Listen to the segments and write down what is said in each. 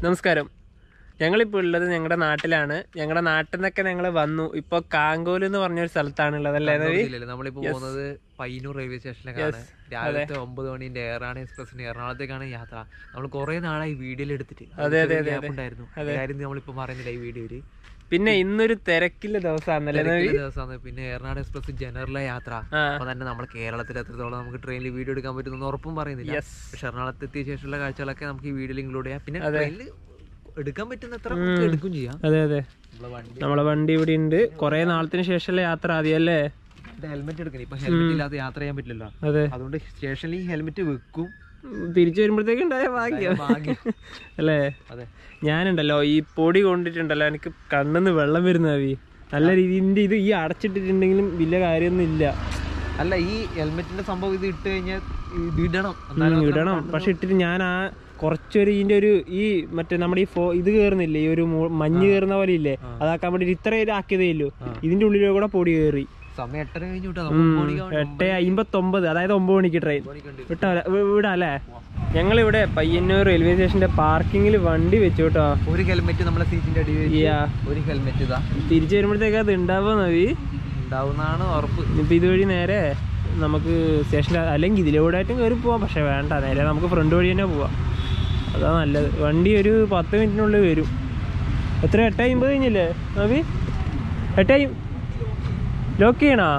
നമസ്കാരം ഞങ്ങളിപ്പോൾ ഉള്ളത് ഞങ്ങളുടെ നാട്ടിലാണ് ഞങ്ങളുടെ നാട്ടിൽ നിന്നൊക്കെ ഞങ്ങൾ വന്നു ഇപ്പോൾ കാങ്കോൽ എന്ന് പറഞ്ഞൊരു സ്ഥലത്താണുള്ളത് അല്ലേ നവി ജില്ലയില് നമ്മളിപ്പോ പോകുന്നത് പയ്യന്നൂർ റെയിൽവേ സ്റ്റേഷനിലേക്കാണ് രാവിലത്തെ ഒമ്പത് മണിന്റെ എയറാണ് എക്സ്പ്രസിന് എറണാകുളത്തേക്കാണ് യാത്ര നമ്മൾ കുറെ നാളായി വീഡിയോയിൽ എടുത്തിട്ട് അതെ, അതെ, അതെ, ഗ്യാപ്പ് ഉണ്ടായിരുന്നു കാര്യം നമ്മളിപ്പോ പറയുന്നില്ല ഈ വീഡിയോയില് പിന്നെ ഇന്നൊരു തിരക്കില്ല ദിവസമാണല്ലേ നവി തിരക്കുള്ള ദിവസമാണ് പിന്നെ എറണാകുളം എക്സ്പ്രസ് ജനറലെ യാത്ര ആ. അപ്പൊ തന്നെ നമ്മൾ കേരളത്തിൽ എത്രത്തോളം നമുക്ക് ട്രെയിനിൽ വീഡിയോ എടുക്കാൻ പറ്റുന്ന ഉറപ്പും പറയുന്നില്ല യെസ് പക്ഷെ എറണാകുളത്ത് എത്തിയ ശേഷമുള്ള കാഴ്ചകളൊക്കെ നമുക്ക് ഈ വീഡിയോയിൽ ഇൻക്ലൂഡ് ചെയ്യാം പിന്നെ ട്രെയിനിൽ എടുക്കാൻ പറ്റുന്ന അത്ര നമുക്ക് എടുക്കും ചെയ്യാം അതെ അതെ നമ്മളെ വണ്ടി നമ്മളെ വണ്ടി ഇവിടെ ഉണ്ട് കുറെ നാളത്തിന് ശേഷമല്ലേ യാത്ര ആദ്യമല്ലേ ഹെൽമെറ്റ് എടുക്കണം ഇപ്പൊ ഹെൽമെറ്റ് ഇല്ലാതെ യാത്ര ചെയ്യാൻ പറ്റില്ലല്ലോ അതെ അതുകൊണ്ട് സ്റ്റേഷനിൽ ഈ ഹെൽമെറ്റ് വെക്കും തിരിച്ചു വരുമ്പോഴത്തേക്ക് ഉണ്ടായ ഭാഗ്യം ഭാഗ്യം. അല്ലേ അതെ ഞാനുണ്ടല്ലോ ഈ പൊടി കൊണ്ടിട്ടുണ്ടല്ലോ എനിക്ക് കണ്ണിന്ന് വെള്ളം വരുന്ന അവി നല്ല രീതിന്റെ ഇത് ഈ അടച്ചിട്ടിട്ടുണ്ടെങ്കിലും വലിയ കാര്യമൊന്നും ഇല്ല അല്ല ഈ ഹെൽമെറ്റിന്റെ സംഭവം ഇത് ഇട്ട് കഴിഞ്ഞാൽ ഇത് ഇടണം ഉം, ഇടണം പക്ഷെ ഇട്ടിട്ട് ഞാൻ ആ കുറച്ചൊരു ഇതിന്റെ ഒരു ഈ മറ്റേ നമ്മുടെ ഈ ഫോ ഇത് കയറുന്നില്ലേ ഈ ഒരു മു- മഞ്ഞ് കയറുന്ന പോലെ ഇല്ലേ അതാക്കാൻ വേണ്ടി ഇത്ര ഇതാക്കിയതേ ഇല്ലു ഇതിന്റെ ഉള്ളിലൂടെ കൂടെ പൊടി കയറി സമയം എട്ടര കഴിഞ്ഞു വിട്ടാ നമുക്ക് ഒമ്പത് മണിക്ക് ആവണം. എട്ട് അമ്പത്തൊമ്പത് അതായത് ഒമ്പത് മണിക്ക് ട്രെയിൻ ഒമ്പത് മണിക്ക് ഉണ്ട്. വിട്ടാ വിടാ അല്ലേ ഞങ്ങളിവിടെ പയ്യന്നൂർ റെയിൽവേ സ്റ്റേഷന്റെ പാർക്കിങ്ങിൽ വണ്ടി വെച്ചു കേട്ടോ ഒരു ഹെൽമെറ്റ് നമ്മളെ സീറ്റിന്റെ അടി വെച്ച് യാ ഒരു ഹെൽമെറ്റ് ഇതാ തിരിച്ചു വരുമ്പോഴത്തേക്ക് അത് ഉണ്ടാവുക നവി ഉണ്ടാവുന്നതാണ് ഉറപ്പ് ഇനിയിപ്പോൾ ഇതുവഴി നേരെ നമുക്ക് സ്റ്റേഷനിൽ അല്ലെങ്കിൽ ഇതിലൂടെ ആയിട്ടും കയറി പോവാം പക്ഷെ വേണ്ട നേരെ നമുക്ക് ഫ്രണ്ട് വഴി തന്നെ പോവാം അതാ നല്ലത് വണ്ടി ഒരു പത്ത് മിനിറ്റിനുള്ളിൽ വരും എത്ര എട്ട് അമ്പത് കഴിഞ്ഞില്ലേ നവി എട്ട് ലോക്ക് ചെയ്യണോ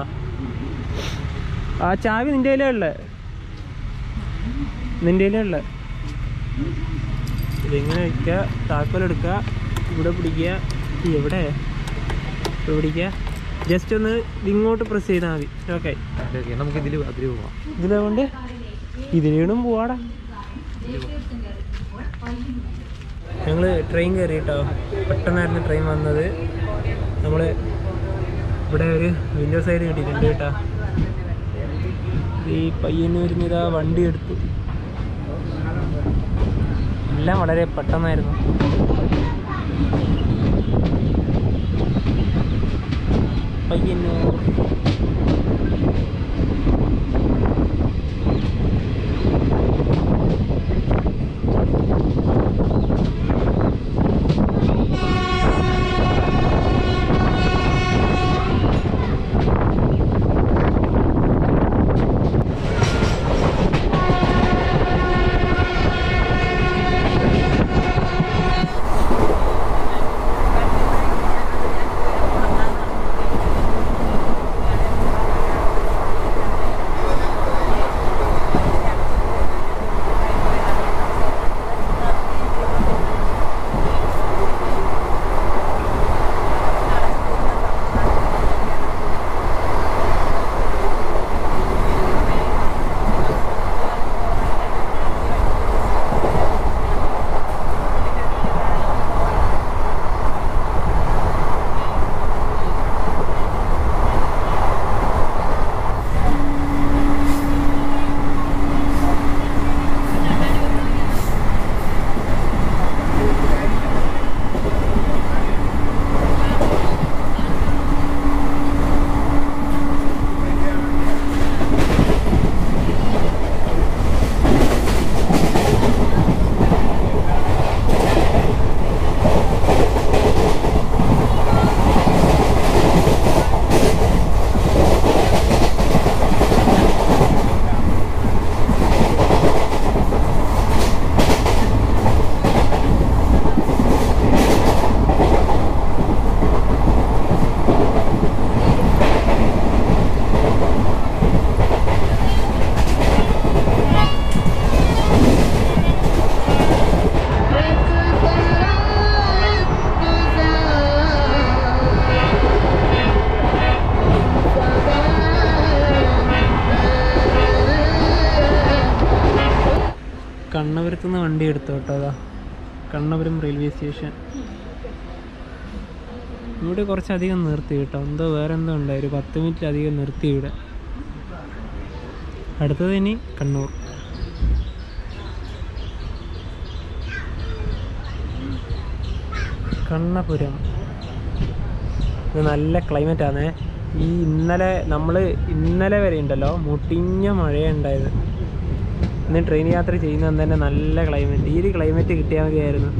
ആ ചാവി നിൻ്റെ കയ്യിലേ ഉള്ളത് നിൻ്റെ കയ്യിലേ ഉള്ളത് ഇതിങ്ങനെ വയ്ക്കുക താക്കോലെടുക്കുക ഇവിടെ പിടിക്കുക ഈ എവിടെ ഇവിടെ പിടിക്കുക ജസ്റ്റ് ഒന്ന് ഇങ്ങോട്ട് പ്രസ് ചെയ്താൽ മതി ഓക്കെ ഓക്കെ നമുക്ക് ഇതിൽ അതിൽ പോവാം ഇതിലുകൊണ്ട് ഇതിലും പോവാടാ ഞങ്ങൾ ട്രെയിൻ കയറി കേട്ടോ പെട്ടെന്നായിരുന്നു ട്രെയിൻ വന്നത് നമ്മൾ ഇവിടെ ഒരു വിൻഡോ സൈഡ് കിട്ടിയിട്ടുണ്ട് കേട്ടോ ഈ പയ്യന്നൂരിൽ ഇതാ വണ്ടി എടുത്തു എല്ലാം വളരെ പെട്ടെന്നായിരുന്നു പയ്യന്നൂർ കണ്ണപുരത്ത് നിന്ന് വണ്ടി എടുത്തു കേട്ടോ അതാ കണ്ണപുരം റെയിൽവേ സ്റ്റേഷൻ ഇവിടെ കുറച്ചധികം നിർത്തി കേട്ടോ എന്തോ വേറെ എന്തോ ഉണ്ടായി ഒരു പത്ത് മിനിറ്റിലധികം നിർത്തി ഇവിടെ അടുത്തത് ഇനി കണ്ണൂർ കണ്ണപുരം ഇത് നല്ല ക്ലൈമറ്റ് ആണേ ഈ ഇന്നലെ നമ്മൾ ഇന്നലെ വരെ ഉണ്ടല്ലോ മുട്ടിഞ്ഞ മഴയുണ്ടായത് ഇന്ന് ട്രെയിൻ യാത്ര ചെയ്യുന്നത് തന്നെ നല്ല ക്ലൈമറ്റ് ഈ ഒരു ക്ലൈമറ്റ് കിട്ടിയാൽ മതിയായിരുന്നു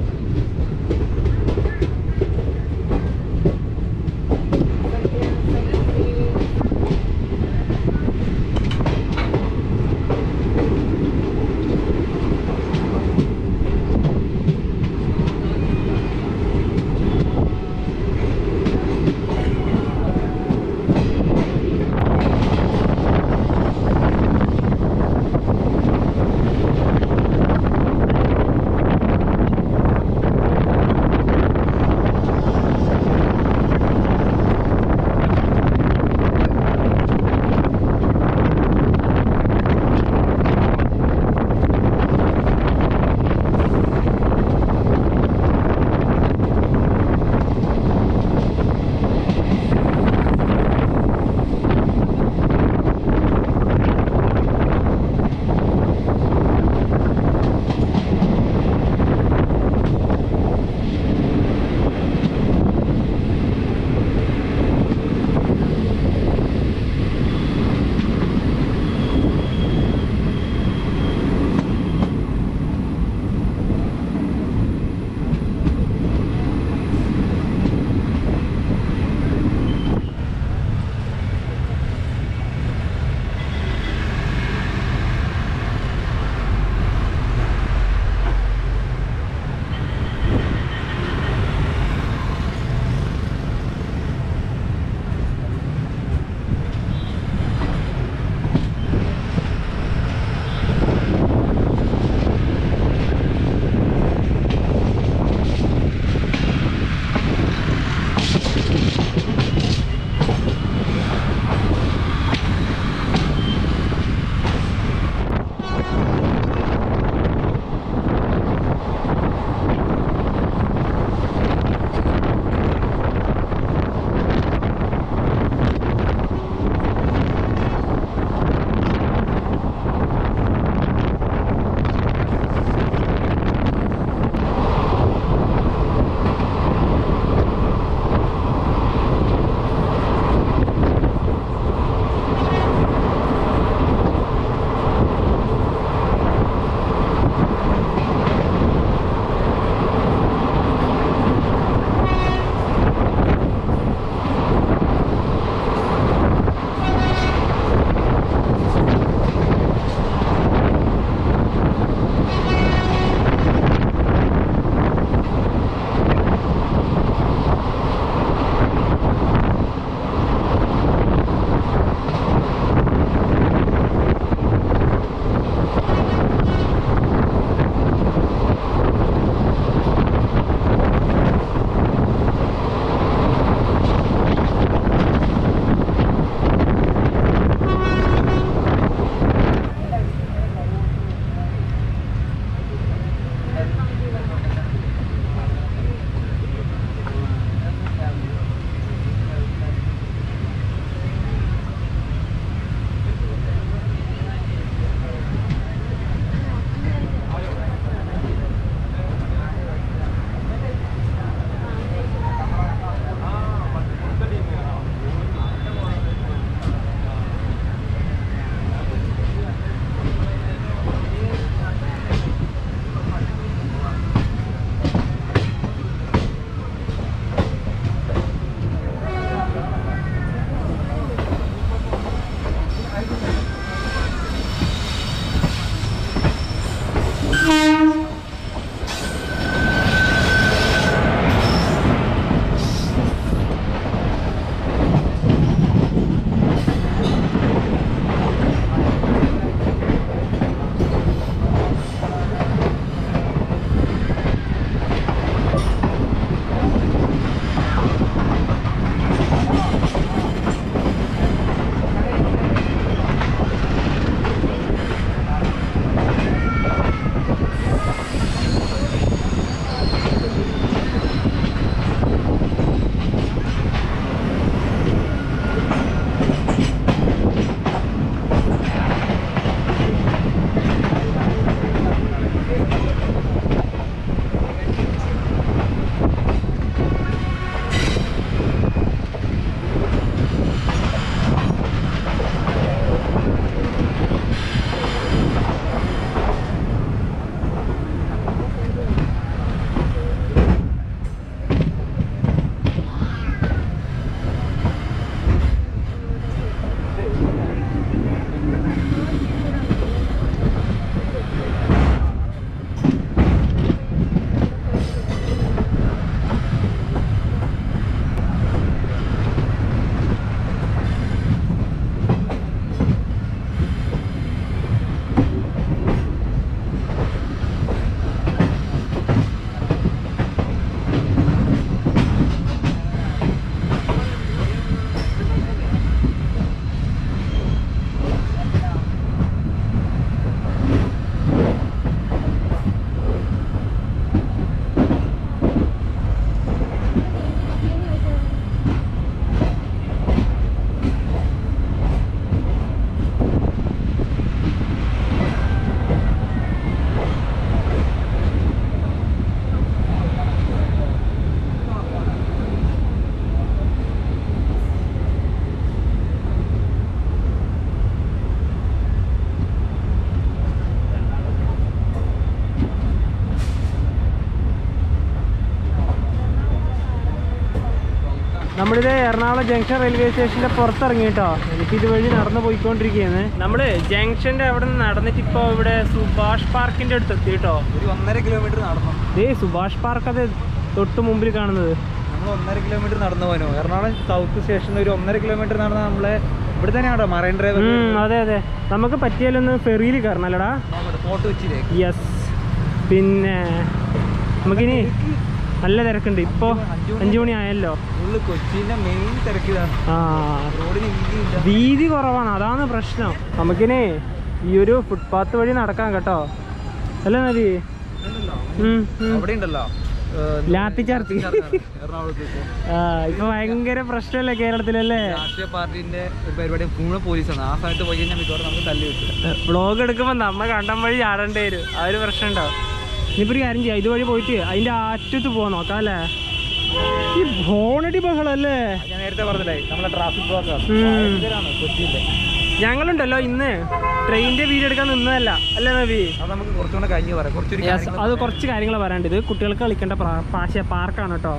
നമ്മളിത് എറണാകുളം ജംഗ്ഷൻ റെയിൽവേ സ്റ്റേഷന്റെ പുറത്തിറങ്ങി കേട്ടോ എനിക്ക് ഇതുവഴി നടന്നു പോയിക്കൊണ്ടിരിക്കുകയാണ് നമ്മള് ജംഗ്ഷന്റെ അവിടെ നിന്ന് നടന്നിട്ട് ഇപ്പോൾ ഇവിടെ സുഭാഷ് പാർക്കിന്റെ അടുത്ത് എത്തി കേട്ടോ ഒരു ഒന്നര കിലോമീറ്റർ നടന്നു ദേ സുഭാഷ് പാർക്ക് അത് തൊട്ട് മുമ്പിൽ കാണുന്നത് നമ്മൾ ഒന്നര കിലോമീറ്റർ നടന്നു പോകാനോ എറണാകുളം സൗത്ത് സ്റ്റേഷനിൽ ഒരു ഒന്നര കിലോമീറ്റർ നടന്ന നമ്മളെ ഇവിടെ തന്നെയാണോ മറൈൻ ഡ്രൈവ് ഉം, അതെ അതെ നമുക്ക് പറ്റിയാലൊന്ന് ഫെറിയിൽ കയറണം അല്ലടാ ഫോട്ടോ വെച്ചിലേക്ക് യെസ് പിന്നെ നമുക്കിനി നല്ല തിരക്കുണ്ട് ഇപ്പോൾ അഞ്ചു മണി ആയല്ലോ ഫുള്ള് കൊച്ചിന്റെ മെയിൻ തിരക്കിതാണ് ആ റോഡിന് വീതിയില്ല വീതി കുറവാണ് അതാണ് പ്രശ്നം നമുക്കിനി ഈ ഒരു ഫുട്പാത്ത് വഴി നടക്കാം കേട്ടോ അല്ലേ നദി ഉം, ഉം. അവിടെ ഉണ്ടല്ലോ ലാത്തി ചാർജ് എറണാകുളത്ത് ആ ഇപ്പൊ ഭയങ്കര പ്രശ്നമല്ലേ കേരളത്തിലല്ലേ രാഷ്ട്രീയ പാർട്ടിന്റെ ഒരു പരിപാടി മുഴുവൻ പോലീസാണ് ആ സമയത്ത് പോയി കഴിഞ്ഞാൽ മിക്കവാറും നമുക്ക് തല്ലി കിട്ടും വ്ളോഗ് എടുക്കുമ്പോ നമ്മ കണ്ടം വഴി ചാടേണ്ടി വരും ആ ഒരു പ്രശ്നം ഉണ്ടാവും ഇനിയിപ്പോ ഒരു കാര്യം ചെയ്യാം ഇതുവഴി പോയിട്ട് അതിന്റെ ആറ്റത്ത് പോവാൻ നോക്കാം അല്ലേ ഈ ഹോണടി ബഹളം അല്ലേ ഞാൻ നേരത്തെ പറഞ്ഞില്ലേ നമ്മളെ ട്രാഫിക് ബ്ലോക്ക് ഉം. കൊച്ചിയിലെ ഞങ്ങളുണ്ടല്ലോ ഇന്ന് ട്രെയിനിന്റെ വീഡിയോ എടുക്കാൻ നിന്നതല്ല അല്ലേ നബി അത് നമുക്ക് കുറച്ചുകൂടെ കഴിഞ്ഞ് പറയാം കുറച്ചൊരു Yes, അത് കുറച്ച് കാര്യങ്ങൾ പറയാണ്ട് ഇത് കുട്ടികൾക്ക് കളിക്കേണ്ട പ്രാ- പാശ പാർക്കാണ് കേട്ടോ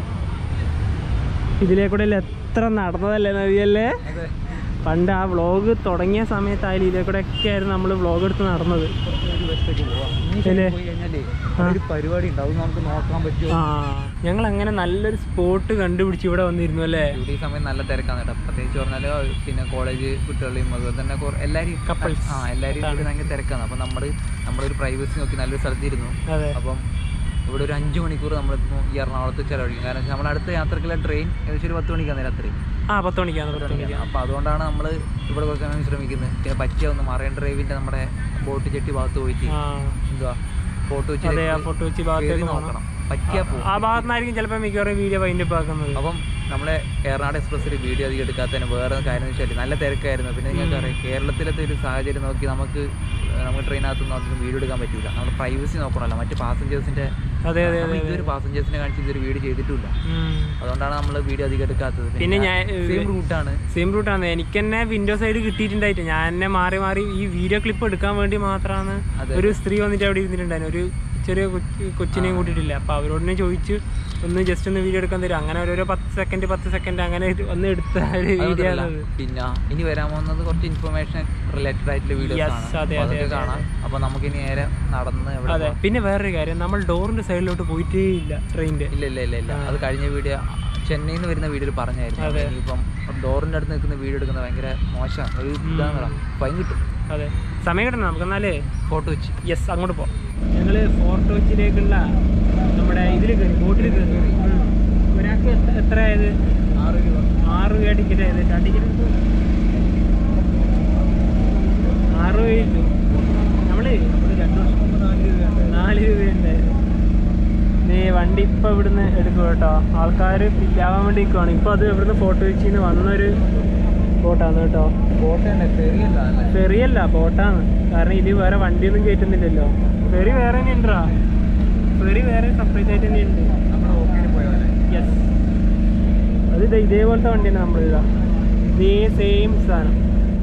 ഇതിലേ കൂടെ എത്ര നടന്നതല്ലേ നബിയല്ലേ അതെ പണ്ട് ആ വ്ളോഗ് തുടങ്ങിയ സമയത്തായാലും ഇതിലേ കൂടെ ഒക്കെ ആയിരുന്നു നമ്മൾ വ്ളോഗ് എടുത്ത് നടന്നത് ഒരു ബസ്സൊക്കെ പോവാം ഇനി ഇല്ലേ? പോയി കഴിഞ്ഞാലേ അവിടെ ഒരു പരിപാടി ഉണ്ട് അത് നമുക്ക് നോക്കാൻ പറ്റുമോ ആ ഞങ്ങൾ അങ്ങനെ നല്ലൊരു സ്പോട്ട് കണ്ടുപിടിച്ച് ഇവിടെ വന്നിരുന്നു അല്ലേ ഈ സമയം നല്ല തിരക്കാണ് കേട്ടോ പ്രത്യേകിച്ച് പറഞ്ഞാല് പിന്നെ കോളേജ് കുട്ടികളെയും അതുപോലെ തന്നെ കുറെ- എല്ലാവരും Couples. ആ എല്ലാവരും കൂടി ഭയങ്കര തിരക്കാണ് അപ്പം നമ്മൾ നമ്മളൊരു പ്രൈവസി നോക്കി നല്ലൊരു സ്ഥലത്തിരുന്നു അതെ അപ്പം ഇവിടെ ഒരു അഞ്ച് മണിക്കൂർ നമ്മൾ ഈ എറണാകുളത്ത് ചെലവഴിക്കും കാരണം വെച്ചാൽ നമ്മുടെ അടുത്ത യാത്രക്കുള്ള ട്രെയിൻ ഏകദേശം ഒരു പത്ത് മണിക്കാണ് രാത്രി ആ പത്ത് മണിക്കാണ് പത്ത് മണിക്കാണ് അപ്പോൾ അതുകൊണ്ടാണ് നമ്മൾ ഇവിടെ കുറച്ച് സമയം ശ്രമിക്കുന്നത് പിന്നെ പറ്റിയ ഒന്ന് മറൈൻ ഡ്രൈവിൻ്റെ നമ്മുടെ ബോട്ട് ചെട്ടി ഭാഗത്ത് പോയിട്ട് ആ എന്തുവാ ഫോട്ടോ അതെ ആ വെച്ച് ഫോട്ടോ വെച്ച് ഭാഗത്തേക്ക് നോക്കണം നോക്കണം പറ്റിയാ പോകും ആ ഭാഗത്തുനിന്നായിരിക്കും ചിലപ്പോൾ മിക്കവാറും വീഡിയോ വൈൻഡപ്പ് ആക്കുന്നത് അപ്പം നമ്മളെ എറണാകുളം എക്സ്പ്രസ്സിൽ വീഡിയോ അധികം എടുക്കാത്തതിന് വേറെ കാര്യം എന്ന് വെച്ചാൽ നല്ല തിരക്കായിരുന്നു പിന്നെ നിങ്ങൾക്ക് അറിയാം കേരളത്തിലത്തെ ഒരു സാഹചര്യം നോക്കി നമുക്ക് ഏഹ്, നമുക്ക് ട്രെയിനകത്തൊന്നും അധികം വീഡിയോ എടുക്കാൻ പറ്റില്ല നമ്മൾ പ്രൈവസി നോക്കണമല്ലോ മറ്റ് പാസഞ്ചേഴ്സിന്റെ അതെ അതെ നമ്മൾ ഇതൊരു പാസഞ്ചേഴ്സിനെ കാണിച്ച് ഇതൊരു വീഡിയോ ചെയ്തിട്ടില്ല ഉം. അതുകൊണ്ടാണ് നമ്മൾ വീഡിയോ അധികം എടുക്കാത്തത് പിന്നെ ഞാൻ സെയിം റൂട്ടാണ് സെയിം റൂട്ടാണ് എനിക്ക് തന്നെ വിൻഡോ സൈഡ് കിട്ടിയിട്ടുണ്ടായിട്ട് ഞാൻ എന്നെ മാറി മാറി ഈ വീഡിയോ ക്ലിപ്പ് എടുക്കാൻ വേണ്ടി മാത്രമാണ് അതെ. ഒരു സ്ത്രീ വന്നിട്ട് അവിടെ ഇരുന്നിട്ടുണ്ടായിരുന്നു ഒരു ചെറിയ കൊച്ച് കൊച്ചിനെയും കൂട്ടിയിട്ടില്ല അപ്പൊ അവരോട് ഞാൻ ചോദിച്ചു ഒന്ന് ജസ്റ്റ് ഒന്ന് വീഡിയോ എടുക്കാൻ തരും അങ്ങനെ ഓരോരോ പത്ത് സെക്കൻഡ് പത്ത് സെക്കൻഡ് അങ്ങനെ ഇത് ഒന്ന് എടുത്ത ഒരു വീഡിയോ ആണ് അത്. പിന്നെ ഇനി വരാൻ പോകുന്നത് കുറച്ച് ഇൻഫർമേഷൻ റിലേറ്റഡ് ആയിട്ടുള്ള വീഡിയോസ് Yes, ആണ് അതെ, അപ്പൊ അതെ, അതൊക്കെ അതെ, കാണാം അപ്പൊ നമുക്ക് ഇനി നേരെ നടന്ന് എവിടെ അതെ പിന്നെ വേറൊരു കാര്യം നമ്മൾ ഡോറിന്റെ സൈഡിലോട്ട് പോയിട്ടേ ഇല്ല ട്രെയിനിന്റെ ഇല്ല ഇല്ല ഇല്ല ഇല്ല അത് കഴിഞ്ഞ വീഡിയോ ചെന്നൈയിൽ നിന്ന് വരുന്ന വീഡിയോ പറഞ്ഞായിരുന്നു അതെ. ഇനിയിപ്പം ഡോറിന്റെ അടുത്ത് നിൽക്കുന്ന വീഡിയോ എടുക്കുന്നത് ഭയങ്കര മോശമാണ് ഒരു ഇതാന്ന് പറയാം ഫൈൻ കിട്ടും അതെ സമയം കിട്ടണം നമുക്ക് എന്നാലേ ഫോട്ടോ വെച്ച് യെസ് അങ്ങോട്ട് പോവാം ഞങ്ങൾ ഫോർട്ട് കൊച്ചിയിലേക്കുള്ള നമ്മുടെ ഇതിൽ കയറി ബോട്ടിൽ കയറി ഉം. ഒരാൾക്ക് എത്ര- എത്ര ആയത് ആറ് രൂപ ആറ് രൂപ ടിക്കറ്റ് ആയത് ആ ടിക്കറ്റ് ആറ് രൂപയിട്ടു നമ്മള് രണ്ട് വർഷം മുമ്പ് നാല് രൂപ നാല് രൂപയുണ്ടായിരുന്നു നീ വണ്ടി ഇപ്പൊ ഇവിടുന്ന് എടുക്കും കേട്ടോ ആൾക്കാർ ഫില്ലാവാൻ വേണ്ടി നിൽക്കുവാണ് ഇപ്പൊ അത് ഇവിടുന്ന് ഫോട്ടോ വെച്ചിന്ന് വന്നൊരു ബോട്ടാണ് കേട്ടോ ഫോട്ടോ തന്നെ ചെറിയല്ല അല്ലേ ഫെറിയല്ല ബോട്ടാണ് കാരണം ഇതിൽ വേറെ വണ്ടിയൊന്നും കയറ്റുന്നില്ലല്ലോ ഫെറി വേറെ തന്നെ ഉണ്ടാ ഫെറി വേറെ സെപ്പറേറ്റ് ആയിട്ട് തന്നെ ഉണ്ട് നമ്മുടെ ഓക്കേന് പോയ പോലെ യെസ് അത് ദേ ഇതേപോലത്തെ വണ്ടി തന്നെ നമ്മൾ ഇതാ ഇതേ സെയിം സാധനം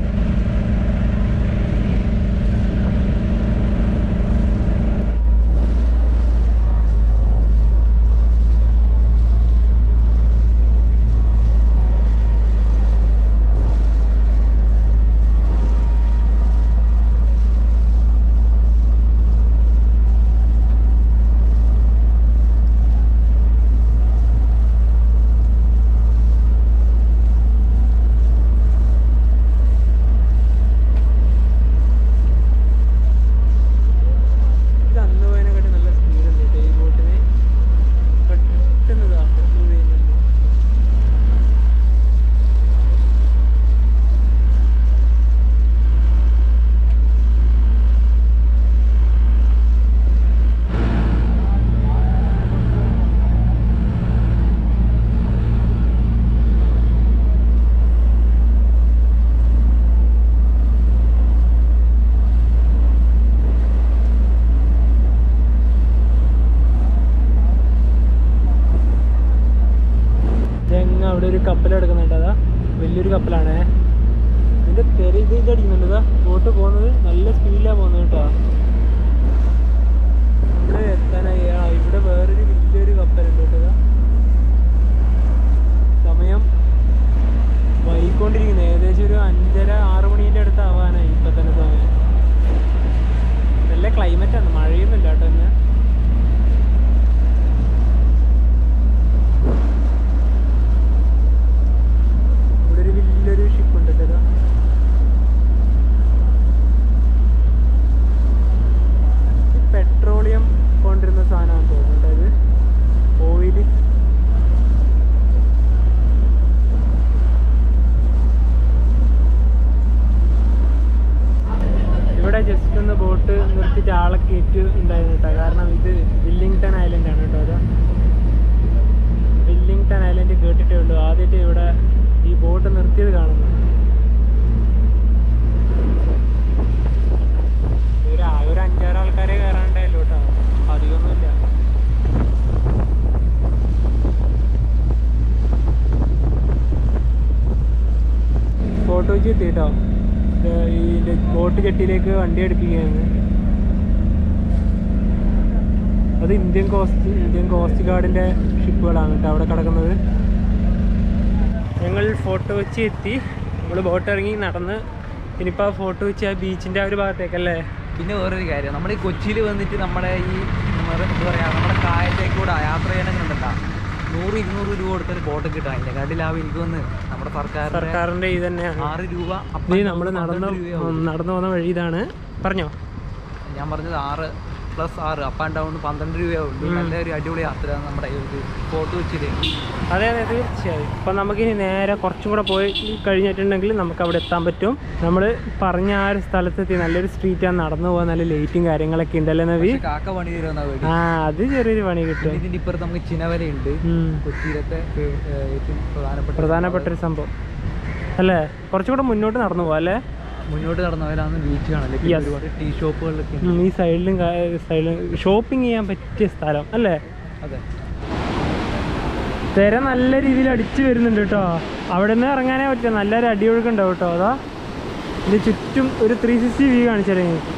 ഇത് അന്ന് പോയതിനെക്കാട്ടി നല്ല സ്പീഡുണ്ട് കേട്ടോ ഈ ബോട്ടിന് പെട്ടെന്ന് ഇതാ move ചെയ്യുന്നുണ്ട്. ഇതെങ്ങ അവിടെ ഒരു കപ്പൽ കിടക്കുന്നുണ്ട് അതാ വലിയൊരു കപ്പലാണ് ഇതിന്റെ തെറി ഇത് ഇത് അടിക്കുന്നുണ്ട് ഇതാ ബോട്ട് പോകുന്നത് നല്ല സ്പീഡിലാണ് പോകുന്നത് കേട്ടോ ഇവിടെ എത്താനായി ആ ഇവിടെ വേറൊരു വലിയൊരു കപ്പലുണ്ട് കേട്ടോ ഇതാ സമയം അറിയുന്നില്ല കേട്ടോ എന്നെ ഇവിടെ ഒരു വലിയൊരു ഷിപ്പ് ഉണ്ട് കേട്ടോ പെട്രോളിയം കൊണ്ടിരുന്ന സാധനമാണ് തോന്നുന്നുണ്ട് ഇത് ഓയില് ഇവിടെ ജസ്റ്റ് ഒന്ന് ബോട്ട് നിർത്തിയിട്ട് ആളെ കയറ്റി ഉണ്ടായിരുന്നു കേട്ടോ കാരണം ഇത് വില്ലിംഗ്ടൺ ഐലൻഡ് ആണ് കേട്ടോ അതാ വില്ലിംഗ്ടൺ ഐലൻഡ് കേട്ടിട്ടേ ഉള്ളൂ ആദ്യമായിട്ട് ഇവിടെ ഈ ബോട്ട് നിർത്തിയത് കാണുന്നു ഒരു ആ- ഒരു അഞ്ചാറ് ആൾക്കാരെ കയറാണ്ടായല്ലോ കേട്ടോ അധികമൊന്നുമില്ല ഫോട്ടോ വെച്ച് എത്തി കേട്ടോ ഇത് ഈ ബോട്ട് ജെട്ടിയിലേക്ക് വണ്ടി അടുപ്പിക്കുകയാണ് അത് ഇന്ത്യൻ കോസ്റ്റ് ഇന്ത്യൻ കോസ്റ്റ് ഗാർഡിൻ്റെ ഷിപ്പുകളാണ് കേട്ടോ അവിടെ കിടക്കുന്നത് ഞങ്ങൾ ഫോട്ടോ വെച്ച് എത്തി നമ്മൾ ബോട്ട് ഇറങ്ങി നടന്ന് ഇനിയിപ്പോൾ ആ ഫോട്ടോ വെച്ച് ആ ബീച്ചിൻ്റെ ആ ഒരു ഭാഗത്തേക്കല്ലേ പിന്നെ വേറൊരു കാര്യം നമ്മൾ ഈ കൊച്ചിയിൽ വന്നിട്ട് നമ്മുടെ ഈ നമ്മുടെ എന്താ പറയുക നമ്മുടെ കായലിലേക്ക് കൂടെ യാത്ര ചെയ്യണമെന്നുണ്ടല്ലോ നൂറ് ഇരുന്നൂറ് രൂപ കൊടുത്തൊരു ബോട്ട് കിട്ടാൻ അതിൻ്റെ കാട്ടി ലാഭം എനിക്ക് വന്ന് നമ്മുടെ സർക്കാർ സർക്കാരിൻ്റെ ഇത് തന്നെയാണ് ആറ് രൂപ up ഇത് and നമ്മൾ down നടന്ന് പന്ത്രണ്ട് രൂപയാവും. നടന്നു പോകുന്ന വഴി ഇതാണ് പറഞ്ഞോ ഞാൻ പറഞ്ഞത് ആറ് പ്ലസ് ആറ് അപ്പ് ആൻഡ് ഡൗൺ പന്ത്രണ്ട് രൂപയാവുള്ളൂ നല്ലൊരു അടിപൊളി യാത്ര നമ്മുടെ ഈ ഫോട്ടോ വെച്ചിട്ട് അതെ അതെ തീർച്ചയായും അപ്പം നമുക്കിനി നേരെ കുറച്ചും കൂടെ പോയി കഴിഞ്ഞിട്ടുണ്ടെങ്കിൽ നമുക്ക് അവിടെ എത്താൻ പറ്റും നമ്മൾ പറഞ്ഞ ആ ഒരു സ്ഥലത്തെത്തി നല്ലൊരു സ്ട്രീറ്റാണ് നടന്നു പോകാൻ നല്ല ലൈറ്റും കാര്യങ്ങളൊക്കെ ഉണ്ടല്ലേ നവി പക്ഷെ കാക്ക പണി തരുമെന്നാ വേണ്ടി ആ അത് ചെറിയൊരു പണി കിട്ടും ഇതിന്റെ ഇപ്പുറത്ത് നമുക്ക് ചിനവലയുണ്ട് ഉം. കൊച്ചിയിലത്തെ ഏർ, ഏറ്റവും പ്രധാനപ്പെട്ട പ്രധാനപ്പെട്ട ഒരു സംഭവം അല്ലേ കുറച്ചും കൂടെ മുന്നോട്ട് നടന്നു പോകാം അല്ലേ മുന്നോട്ട് നടന്നവരാണ് ബീച്ച് കാണല്ലേ പിന്നെ Yes. ഒരുപാട് ടീ ഷോപ്പുകളിലൊക്കെ ഉണ്ട്. ഉം, ഈ സൈഡിലും സൈഡിലും ഷോപ്പിംഗ് ചെയ്യാൻ പറ്റിയ സ്ഥലം അല്ലേ അതെ തിര നല്ല രീതിയിൽ അടിച്ചു വരുന്നുണ്ട് കേട്ടോ അവിടെ നിന്ന് ഇറങ്ങാനേ പറ്റില്ല നല്ലൊരു അടിയൊഴുക്കുണ്ടാവും കേട്ടോ അതാ ഇതിന് ചുറ്റും ഒരു ത്രീ സിക്സ്റ്റി വ്യൂ കാണിച്ചാലേ നിങ്ങൾക്ക്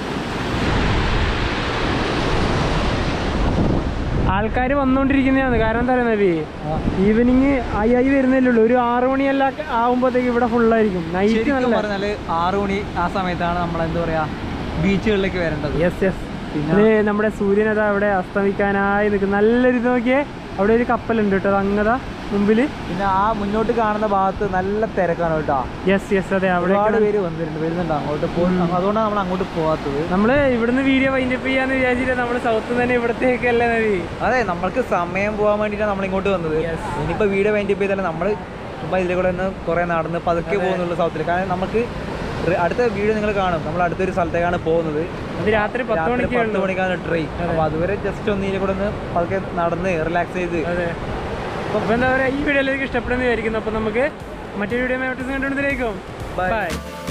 ആൾക്കാർ വന്നുകൊണ്ടിരിക്കുന്നതാണ് കാരണം എന്താ പറയുന്നത് നബി ഈവനിങ് ആയി ആയി വരുന്നല്ലേ ഉള്ളൂ ഒരു ആറു മണിയെല്ലാം ആകുമ്പോഴത്തേക്ക് ഇവിടെ ഫുള്ളായിരിക്കും നൈറ്റ് ശരിക്കും നല്ല പറഞ്ഞാല് ആറു മണി ആ സമയത്താണ് നമ്മൾ എന്താ പറയാ ബീച്ചുകളിലേക്ക് വരേണ്ടത് യെസ് യെസ് ഇത് നമ്മുടെ സൂര്യൻ അതാ അവിടെ അസ്തമിക്കാനായി നിൽക്കും നല്ലൊരു ഇത് നോക്കിയേ അവിടെ ഒരു കപ്പലുണ്ട് കേട്ടോ അത് അങ്ങതാ മുമ്പിൽ പിന്നെ ആ മുന്നോട്ട് കാണുന്ന ഭാഗത്ത് നല്ല തിരക്കാണ് കേട്ടോ യെസ് യെസ് അതെ അവിടെ ഒരുപാട് പേര് വന്നിട്ടുണ്ട് വരുന്നുണ്ട് അങ്ങോട്ട് പോകും അതുകൊണ്ടാണ് നമ്മൾ അങ്ങോട്ട് പോകാത്തത് നമ്മള് ഇവിടുന്ന് വീഡിയോ വൈൻഡപ്പ് ചെയ്യാന്ന് വിചാരിച്ചിട്ട് നമ്മള് സൗത്ത് തന്നെ ഇവിടത്തേക്കല്ലേ നബി അതെ നമ്മൾക്ക് സമയം പോകാൻ വേണ്ടിയിട്ടാണ് നമ്മൾ ഇങ്ങോട്ട് വന്നത് Yes. ഇനിയിപ്പോൾ വീഡിയോ വൈൻഡപ്പ് ചെയ്താലും നമ്മൾ ചുമ്മാ ഇതിലെ കൂടെ ഒന്ന് കുറേ നടന്ന് പതുക്കെ പോകുന്നുള്ളൂ സൗത്തിൽ കാരണം നമുക്ക് റി- അടുത്ത വീഡിയോ നിങ്ങൾ കാണും നമ്മൾ അടുത്തൊരു സ്ഥലത്തേക്കാണ് പോകുന്നത് അത് രാത്രി പത്ത് രാത്രി മണിക്കേ പത്ത് ഉള്ളൂ മണിക്കാണ് ട്രെയിൻ അപ്പോൾ അതുവരെ ജസ്റ്റ് ഒന്ന് ഇതിലെ കൂടെ ഒന്ന് പതുക്കെ നടന്ന് റിലാക്സ് ചെയ്ത് അതെ അപ്പൊ എന്താ പറയാ ഈ വീഡിയോയിലേക്ക് ഇഷ്ടപ്പെടുന്ന വിചാരിക്കുന്നു അപ്പൊ നമുക്ക് മറ്റൊരു വീഡിയോ കണ്ടുകൊണ്ടിരിക്കും Bye. ബൈ